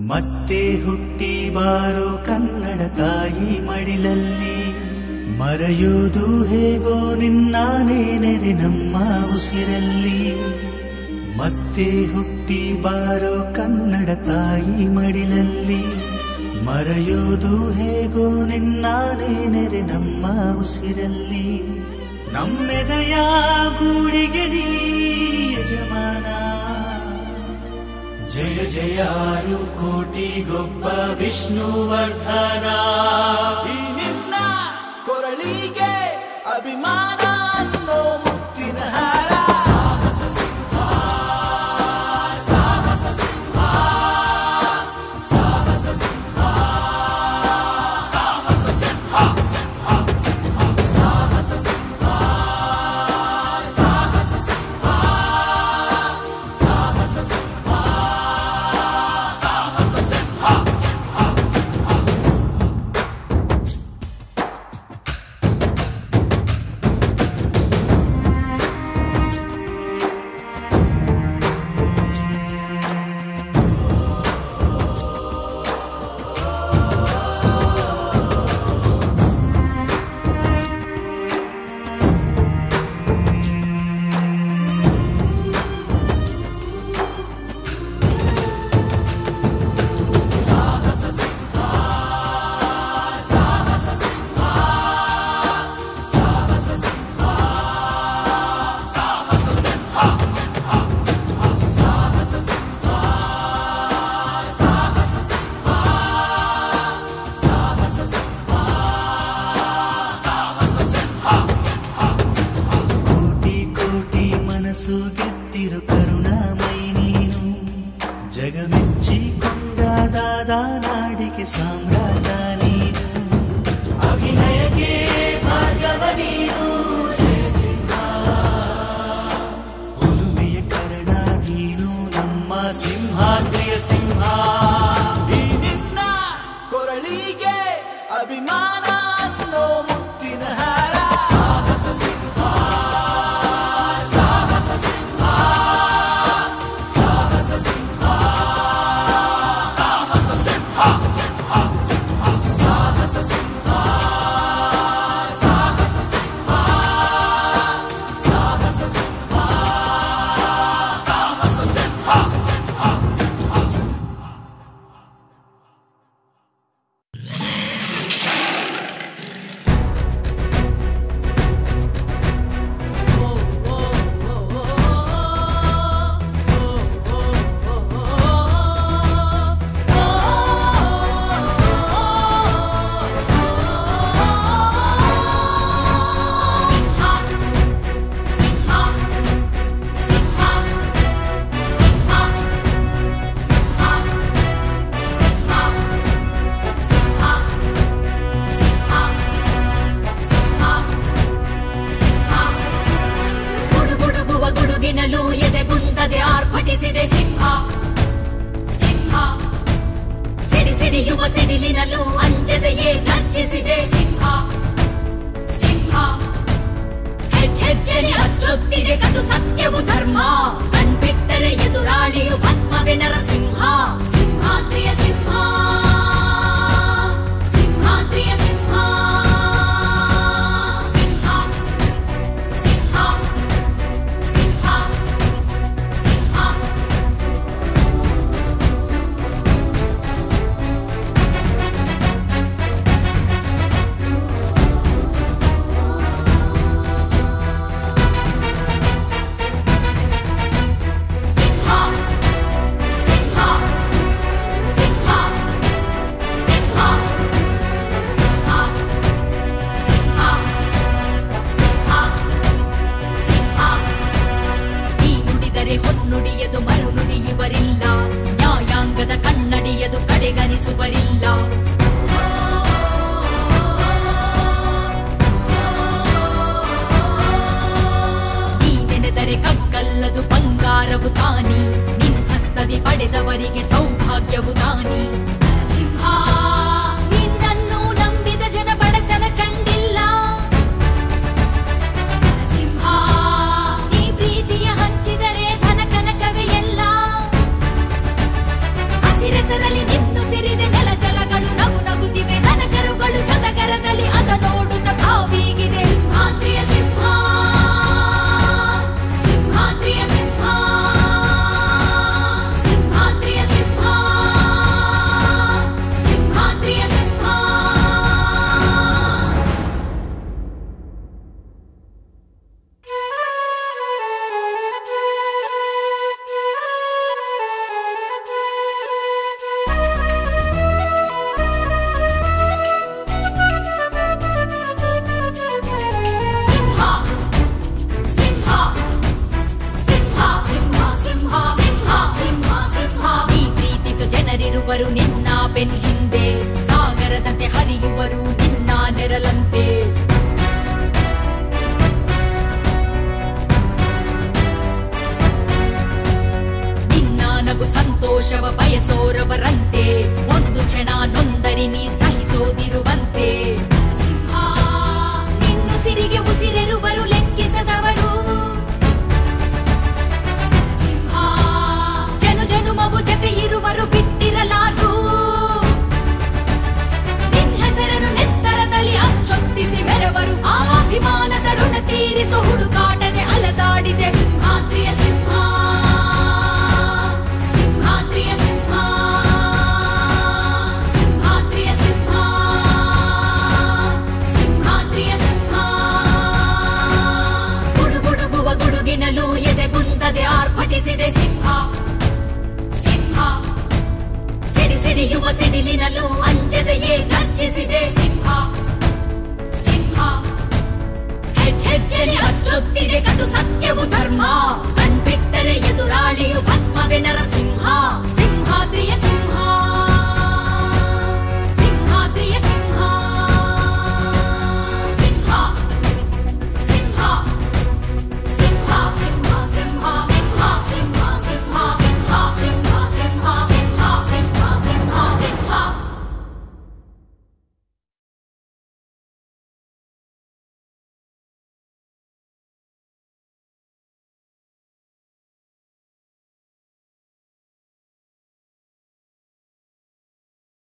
ಮತ್ತೆ ಹುಟ್ಟಿ ಬಾರೋ ಕನ್ನಡ ತಾಯಿ ಮಡಿಲಲ್ಲಿ ಮರೆಯುವುದು ಹೇಗೋ ನಿನ್ನಾನೇ ನೆರೆ ನಮ್ಮ ಉಸಿರಲ್ಲಿ ಮತ್ತೆ ಹುಟ್ಟಿ ಬಾರೋ ಕನ್ನಡ ತಾಯಿ ಮಡಿಲಲ್ಲಿ ಮರೆಯುವುದು ಹೇಗೋ ನಿನ್ನಾನೇ ನೆರೆ ನಮ್ಮ ಉಸಿರಲ್ಲಿ ನಮ್ಮೆದೆಯ ಗೂಡಿಗೆ ನೀ ಯಜಮಾನ ಜಯ ಜಯ ಆರು ಕೋಟಿ ಗೊಬ್ಬ ವಿಷ್ಣುವರ್ಧನ ಈ ನಿನ್ನ ಕೊರಳಿಗೆ ಅಭಿಮಾನ ಅನ್ನೋ ಮುತ್ತಿನ ಹಾರ ಕೋಟಿ ಕೋಟಿ ಮನಸ್ಸು ಗೆದ್ದಿರು ಕರುಣಾಮಯಿ ನೀನು ಜಗಮೆಚ್ಚಿಕೊಂಡಾದ ನಾಡಿಗೆ ಸಾಮ್ರಾಟ ನೀನು ಅಭಿನಯಕ್ಕೆ ಭಾಗವ ನೀನು ಜಯಸಿಂಹ ಹುಲುಮೆಯ ಕರ್ಣ ನೀನು ನಮ್ಮ ಸಿಂಹಾದ್ರಿಯ ಸಿಂಹ ಈ ನಿನ್ನ ಕೊರಳಿಗೆ ಅಭಿಮಾನ ಅನ್ನೋ ಮುತ್ತಿನ ಹಾರ ಗುಡುಗುಡುಗುವ ಗುಡುಗಿನಲು ಎದೆ ಕುಂತದೆ ಆರ್ಭಟಿಸಿದೆ ಸಿಂಹ ಸಿಂಹ ಸಿಡಿ ಸಿಡಿಯುವ ಸಿಡಿಲಿನಲು ಅಂಜದೆಯೇ ಗರ್ಜಿಸಿದೆ ಸಿಂಹ ಸಿಂಹ ಹೆಜ್ಜೆಜ್ಜೆಲಿ ಅಚ್ಚೊತ್ತಿದೆ ಕಟು ಸತ್ಯವು ಧರ್ಮ ಕಣ್ಬಿಟ್ಟರೆ ಎದುರಾಳಿಯು ಭಸ್ಮವೆ ನರಸಿಂಹ ಸಿಂಹಾದ್ರಿಯ ಸಿಂಹ ಸಿಂಹಾದ್ರಿಯ ಸಿಂಹ ಸಿಂಹ ಸಿಂಹ ಸಿಂಹ ಸಿಂಹ ಸಿಂಹ ಸಿಂಹ ಸಿಂಹ ಸಿಂಹ ಸಿಂಹ ಸಿಂಹ ಸಿಂಹ ಸಿಂಹ ಈ ನುಡಿದರೆ ಹೊನ್ನುಡಿಯದು ಮರು ನುಡಿಯುವರಿಲ್ಲ ನ್ಯಾಯಾಂಗದ ಕನ್ನಡಿಯದು ಕಡೆಗಣಿಸುವರಿಲ್ಲ ನೀ ನೆನೆದರೆ ಕಗ್ಗಲ್ಲದು ಬಂಗಾರವು ತಾನಿ ನಿನ್ ಹಸ್ತದಿ ಪಡೆದವರಿಗೆ ಸೌಭಾಗ್ಯವು ತಾನಿ ನರಸಿಂಹ ನಿನ್ನನ್ನು ನಂಬಿದ ಜನ ಬಡತನ ಕಂಡಿಲ್ಲ ನರಸಿಂಹ ನೀ ಪ್ರೀತಿಯ ಹಂಚಿದರೆ ಧನ ಕನಕವೇ ಎಲ್ಲ ಹಸಿರೆಸರಲ್ಲಿ ನಿನ್ನ ಉಸಿರೆರುವರು ನಿನ್ನ ಬೆನ್ ಹಿಂದೆ ಸಾಗರದಂತೆ ಹರಿಯುವರು ನಿನ್ನ ನೆರಳಂತೆ ನಿನ್ನ ನಗು ಸಂತೋಷವ ಬಯಸೋರವರಂತೆ ಒಂದು ಕ್ಷಣ ನೊಂದರಿ ನೀ ಸಹಿಸೋದಿರುವಂತೆ ಸಿಂಹ ನಿನ್ನುಸಿರಿಗೆ ಉಸಿರೆರುವರು ಲೆಕ್ಕಿಸದವರು ಸಿಂಹ ಜನು ಜನುಮವು ಜತೆ ಇರುವರು ಬಿಟ್ಟಿರಲಾರು ನಿನ್ ಹೆಸರನ್ನು ನೆತ್ತರದಲ್ಲಿ ಅಚ್ಚೊತ್ತಿಸಿ ಮೆರವರು ಆ ಅಭಿಮಾನದ ಋಣ ತೀರಿಸೋ ಹುಡುಕಾಟದೆ ಅಲದಾಡಿದೆ ಸಿಂಹಾದ್ರಿಯ ಸಿಂಹ ಸಿಂಹಾದ್ರಿಯ ಸಿಂಹ ಸಿಂಹಾದ್ರಿಯ ಸಿಂಹ ಸಿಂಹಾದ್ರಿಯ ಸಿಂಹ ಗುಡುಗುಡುಗುವ ಗುಡುಗಿನಲ್ಲೂ ಎದೆಗುಂದದೆ ಆರ್ಭಟಿಸಿದೆ ಸಿಂಹ ಸಿಂಹ ಸಿಡಿ ಸಿಡಿಯುವ ಸಿಡಿಲಿನಲ್ಲೂ ಅಂಜದೆಯೇ ಗರ್ಜಿಸಿದೆ ಸಿಂಹ ಸಿಂಹ ಹೆಜ್ಜೆಜ್ಜೆಲಿ ಅಚ್ಚೊತ್ತಿದೆ ಕಟು ಸತ್ಯವು ಧರ್ಮ ಕಣ್ಬಿಟ್ಟರೆ ಎದುರಾಳಿಯು ಭಸ್ಮವೆ ನರಸಿಂಹ ಸಿಂಹಾದ್ರಿಯ